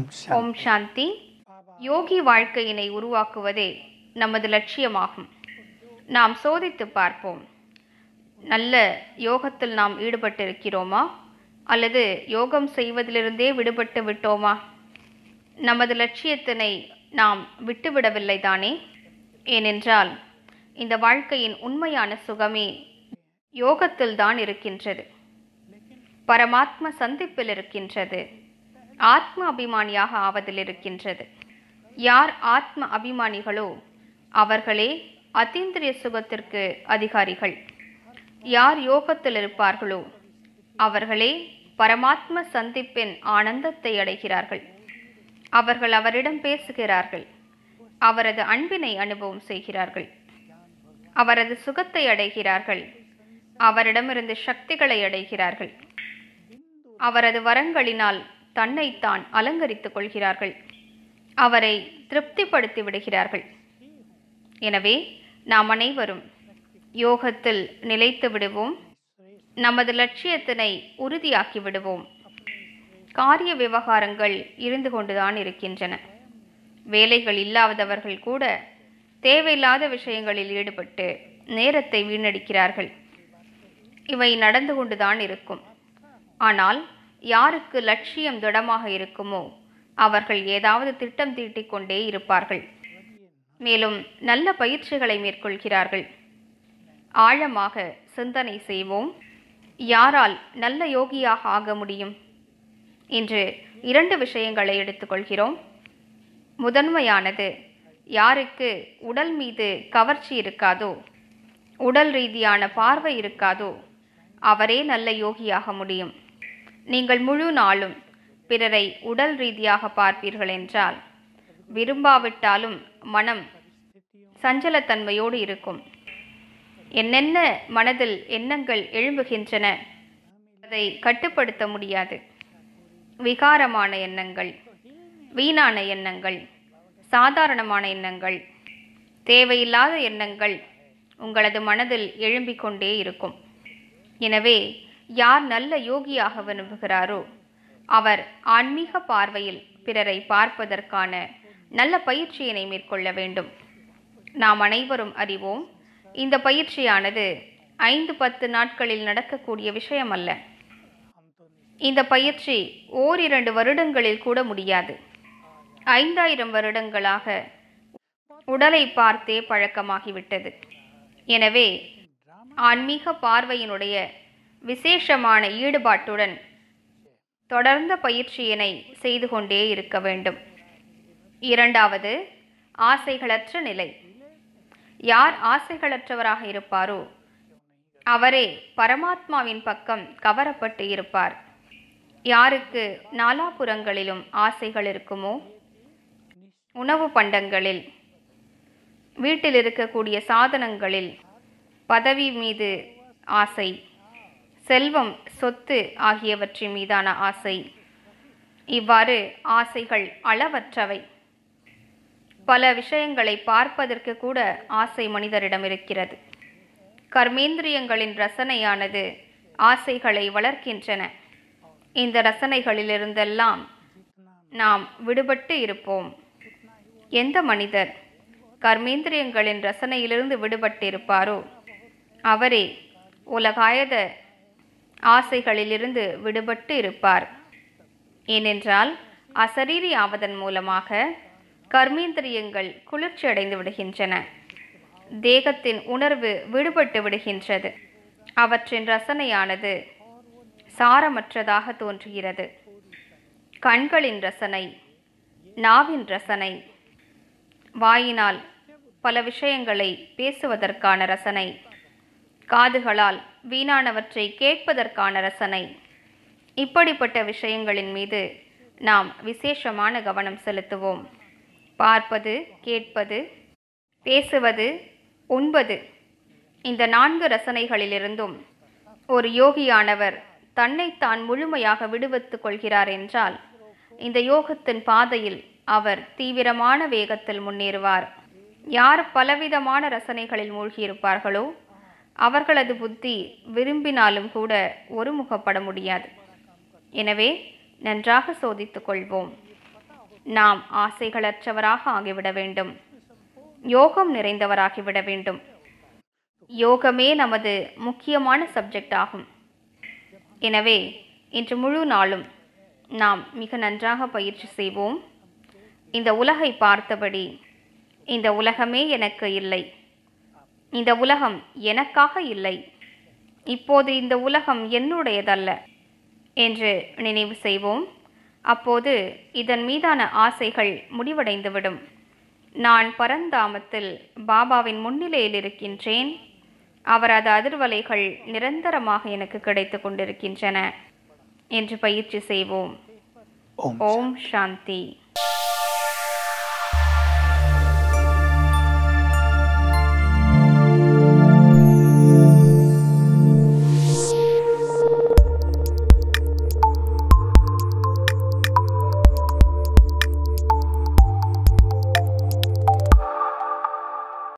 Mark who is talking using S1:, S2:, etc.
S1: शांति
S2: ஓம் சாந்தி யோகி வாழ்க்கையினை உருவாக்குவதே நமது லட்சியமாகும் நாம் சோதித்து பார்ப்போம் நல்ல யோகத்தில் நாம் ஈடுபட்டிருக்கிறோமா அல்லது யோகம் செய்வதிலிருந்தே விடுபட்டு விட்டோமா நமது லட்சியத்தினை நாம் விட்டுவிடவில்லை தானே ஏனென்றால் இந்த வாழ்க்கையின் உண்மையான சுகமே யோகத்தில் தான் இருக்கின்றது பரமாத்ம சந்திப்பில் இருக்கின்றது ஆத்ம அபிமானியாக ஆவதில் இருக்கின்றது யார் ஆத்ம அபிமானிகளோ அவர்களே அதீந்திரிய சுகத்திற்கு அதிகாரிகள் யார் யோகத்தில் இருப்பார்களோ அவர்களே பரமாத்ம சந்திப்பின் ஆனந்தத்தை அடைகிறார்கள் அவர்கள் அவரிடம் பேசுகிறார்கள் அவரது அன்பினை அனுபவம் செய்கிறார்கள் அவரது சுகத்தை அடைகிறார்கள் அவரிடமிருந்து சக்திகளை அடைகிறார்கள் அவரது வரங்களினால் தன்னைத்தான் அலங்கரித்துக் கொள்கிறார்கள் அவரை திருப்திப்படுத்தி விடுகிறார்கள் எனவே நாம் அனைவரும் யோகத்தில் நிலைத்து விடுவோம் நமது லட்சியத்தினை உறுதியாக்கி விடுவோம் காரிய விவகாரங்கள் இருந்து கொண்டுதான் இருக்கின்றன வேலைகள் இல்லாதவர்கள் கூட தேவையில்லாத விஷயங்களில் ஈடுபட்டு நேரத்தை வீணடிக்கிறார்கள் இவை நடந்து கொண்டுதான் இருக்கும் ஆனால் யாருக்கு லட்சியம் திடமாக இருக்குமோ அவர்கள் ஏதாவது திட்டம் தீட்டிக் கொண்டே இருப்பார்கள் மேலும் நல்ல பயிற்சிகளை மேற்கொள்கிறார்கள் ஆழமாக சிந்தனை செய்வோம் யாரால் நல்ல யோகியாக ஆக முடியும் இன்று இரண்டு விஷயங்களை எடுத்துக்கொள்கிறோம் முதன்மையானது யாருக்கு உடல் மீது கவர்ச்சி இருக்காதோ உடல் ரீதியான பார்வை இருக்காதோ அவரே நல்ல யோகியாக முடியும் நீங்கள் முழு நாளும் பிறரை உடல் ரீதியாக பார்ப்பீர்கள் என்றால் விரும்பாவிட்டாலும் மனம் சஞ்சலத்தன்மையோடு இருக்கும் என்னென்ன மனதில் எண்ணங்கள் எழும்புகின்றன அதை கட்டுப்படுத்த முடியாது விகாரமான எண்ணங்கள் வீணான எண்ணங்கள் சாதாரணமான எண்ணங்கள் தேவையில்லாத எண்ணங்கள் உங்களது மனதில் எழும்பிக் கொண்டே இருக்கும் எனவே யார் நல்ல யோகியாக விரும்புகிறாரோ அவர் ஆன்மீக பார்வையில் பிறரை பார்ப்பதற்கான நல்ல பயிற்சியினை மேற்கொள்ள வேண்டும் நாம் அனைவரும் அறிவோம் இந்த பயிற்சியானது ஐந்து பத்து நாட்களில் நடக்கக்கூடிய விஷயம் அல்ல இந்த பயிற்சி ஓரிரண்டு வருடங்களில் கூட முடியாது ஐந்தாயிரம் வருடங்களாக உடலை பார்த்தே பழக்கமாகிவிட்டது எனவே ஆன்மீக பார்வையினுடைய விசேஷமான ஈடுபாட்டுடன் தொடர்ந்த பயிற்சியினை செய்து கொண்டே இருக்க வேண்டும் இரண்டாவது ஆசைகளற்ற நிலை யார் ஆசைகளற்றவராக இருப்பாரோ அவரே பரமாத்மாவின் பக்கம் கவரப்பட்டு இருப்பார் யாருக்கு நாலாபுறங்களிலும் ஆசைகள் இருக்குமோ உணவு பண்டங்களில் வீட்டில் இருக்கக்கூடிய சாதனங்களில் பதவி மீது ஆசை செல்வம் சொத்து ஆகியவற்றின் மீதான ஆசை இவ்வாறு ஆசைகள் அளவற்றவை பல விஷயங்களை பார்ப்பதற்கு கூட ஆசை மனிதரிடம் இருக்கிறது கர்மேந்திரியங்களின் ரசனையானது ஆசைகளை வளர்க்கின்றன இந்த ரசனைகளிலிருந்தெல்லாம் நாம் விடுபட்டு இருப்போம் எந்த மனிதர் கர்மேந்திரியங்களின் ரசனையிலிருந்து விடுபட்டு இருப்பாரோ அவரே உலகாயத ஆசைகளிலிருந்து விடுபட்டு இருப்பார் ஏனென்றால் அசரீரி ஆவதன் மூலமாக கர்மேந்திரியங்கள் குளிர்ச்சி அடைந்து விடுகின்றன தேகத்தின் உணர்வு விடுபட்டு விடுகின்றது அவற்றின் ரசனையானது சாரமற்றதாக தோன்றுகிறது கண்களின் ரசனை நாவின் ரசனை வாயினால் பல விஷயங்களை பேசுவதற்கான ரசனை காதுகளால் வீணானவற்றை கேட்பதற்கான ரசனை இப்படிப்பட்ட விஷயங்களின் மீது நாம் விசேஷமான கவனம் செலுத்துவோம் பார்ப்பது கேட்பது பேசுவது உண்பது இந்த நான்கு ரசனைகளிலிருந்தும் ஒரு யோகியானவர் தன்னைத்தான் முழுமையாக விடுவித்துக் கொள்கிறார் என்றால் இந்த யோகத்தின் பாதையில் அவர் தீவிரமான வேகத்தில் முன்னேறுவார் யார் பலவிதமான ரசனைகளில் மூழ்கியிருப்பார்களோ அவர்களது புத்தி விரும்பினாலும் கூட ஒருமுகப்பட முடியாது எனவே நன்றாக சோதித்துக் கொள்வோம் நாம் ஆசைகளற்றவராக ஆகிவிட வேண்டும் யோகம் நிறைந்தவராகிவிட வேண்டும் யோகமே நமது முக்கியமான சப்ஜெக்ட் ஆகும் எனவே இன்று முழு நாளும் நாம் மிக நன்றாக பயிற்சி செய்வோம் இந்த உலகை பார்த்தபடி இந்த உலகமே எனக்கு இல்லை இந்த உலகம் எனக்காக இல்லை இப்போது இந்த உலகம் என்னுடையதல்ல என்று நினைவு செய்வோம் அப்போது இதன் மீதான ஆசைகள் முடிவடைந்துவிடும் நான் பரந்தாமத்தில் பாபாவின் முன்னிலையில் இருக்கின்றேன் அவரது அதிர்வலைகள் நிரந்தரமாக எனக்கு கிடைத்து கொண்டிருக்கின்றன என்று பயிற்சி செய்வோம்
S1: ஓம்
S2: ஓம் சாந்தி